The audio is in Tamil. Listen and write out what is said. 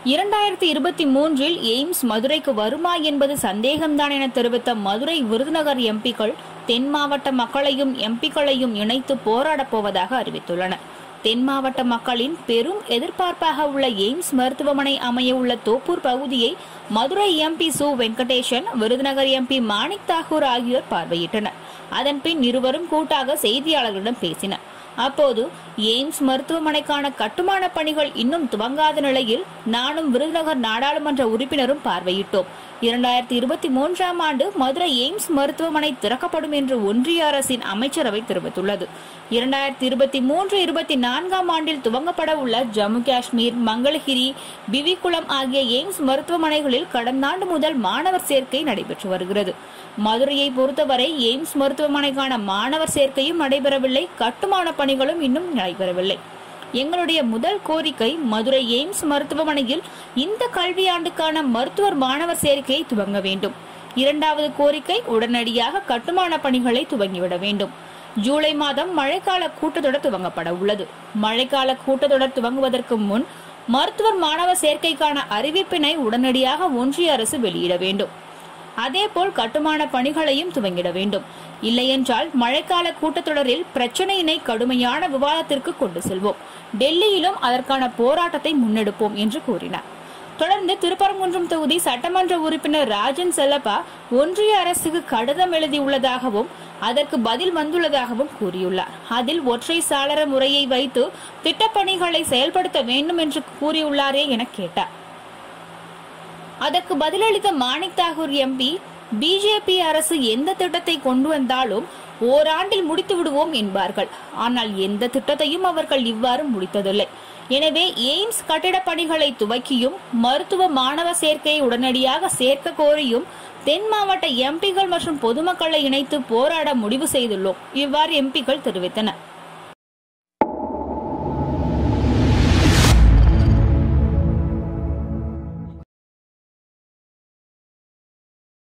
இரண்டாயிரத்தி இருபத்தி மூன்றில் எய்ம்ஸ் மதுரைக்கு வருமா என்பது சந்தேகம்தான் என தெரிவித்த மதுரை விருதுநகர் எம்பிக்கள் தென் மாவட்ட மக்களையும் எம்பிக்களையும் இணைத்து போராடப் போவதாக அறிவித்துள்ளனர் தென் மாவட்ட மக்களின் பெரும் எதிர்பார்ப்பாக உள்ள எய்ம்ஸ் மருத்துவமனை அமைய உள்ள தோப்பூர் பகுதியை மதுரை எம்பி சு வெங்கடேசன் விருதுநகர் எம்பி மாணிக் தாக்கூர் ஆகியோர் பார்வையிட்டனர் அதன்பின் இருவரும் கூட்டாக செய்தியாளர்களிடம் பேசினர் அப்போது எய்ம்ஸ் மருத்துவமனைக்கான கட்டுமான பணிகள் இன்னும் துவங்காத நிலையில் நானும் விருதுநகர் நாடாளுமன்ற உறுப்பினரும் பார்வையிட்டோம் இரண்டாயிரத்தி இருபத்தி மூன்றாம் ஆண்டு மதுரை எய்ம்ஸ் மருத்துவமனை திறக்கப்படும் என்று ஒன்றிய அரசின் அமைச்சரவை தெரிவித்துள்ளது இரண்டாயிரத்தி இருபத்தி மூன்று இருபத்தி நான்காம் ஆண்டில் துவங்கப்பட உள்ள ஜம்மு காஷ்மீர் மங்களகிரி பிவிகுளம் ஆகிய எய்ம்ஸ் மருத்துவமனைகளில் கடந்த ஆண்டு முதல் மாணவர் சேர்க்கை நடைபெற்று வருகிறது மதுரையை பொறுத்தவரை எய்ம்ஸ் மருத்துவமனைக்கான மாணவர் சேர்க்கையும் நடைபெறவில்லை கட்டுமான பணிகளும் இன்னும் நடைபெறவில்லை எங்களுடைய முதல் கோரிக்கை மதுரை எய்ம்ஸ் மருத்துவமனையில் இந்த கல்வியாண்டுக்கான மருத்துவர் மாணவர் சேர்க்கையை துவங்க வேண்டும் இரண்டாவது கோரிக்கை உடனடியாக கட்டுமான பணிகளை துவங்கிவிட வேண்டும் ஜூலை மாதம் மழைக்கால கூட்டத்தொடர் துவங்கப்பட உள்ளது மழைக்கால கூட்டத்தொடர் துவங்குவதற்கு முன் மருத்துவர் மாணவர் சேர்க்கைக்கான அறிவிப்பினை உடனடியாக ஒன்றிய அரசு வெளியிட வேண்டும் அதேபோல் கட்டுமான பணிகளையும் துவங்கிட வேண்டும் இல்லையென்றால் மழைக்கால கூட்டத்தொடரில் பிரச்சனையினை கடுமையான விவாதத்திற்கு கொண்டு செல்வோம் டெல்லியிலும் அதற்கான போராட்டத்தை முன்னெடுப்போம் என்று கூறினார் தொடர்ந்து திருப்பரங்குன்றம் தொகுதி சட்டமன்ற உறுப்பினர் ராஜன் செல்லப்பா ஒன்றிய அரசுக்கு கடிதம் எழுதியுள்ளதாகவும் அதற்கு பதில் வந்துள்ளதாகவும் கூறியுள்ளார் அதில் ஒற்றை சாளர முறையை வைத்து திட்டப்பணிகளை செயல்படுத்த வேண்டும் என்று கூறியுள்ளாரே என கேட்டார் அதற்கு பதிலளித்த மாணிக் தாகூர் எம்பி பிஜேபி அரசு எந்த திட்டத்தை கொண்டு வந்தாலும் ஓராண்டில் முடித்து விடுவோம் என்பார்கள் ஆனால் எந்த திட்டத்தையும் அவர்கள் இவ்வாறு முடித்ததில்லை எனவே எய்ம்ஸ் கட்டிடப் பணிகளை துவக்கியும் மருத்துவ மாணவ சேர்க்கையை உடனடியாக சேர்க்க கோரியும் தென் மாவட்ட எம்பிகள் மற்றும் பொதுமக்களை இணைத்து போராட முடிவு செய்துள்ளோம் இவ்வாறு எம்பிக்கள் தெரிவித்தனர்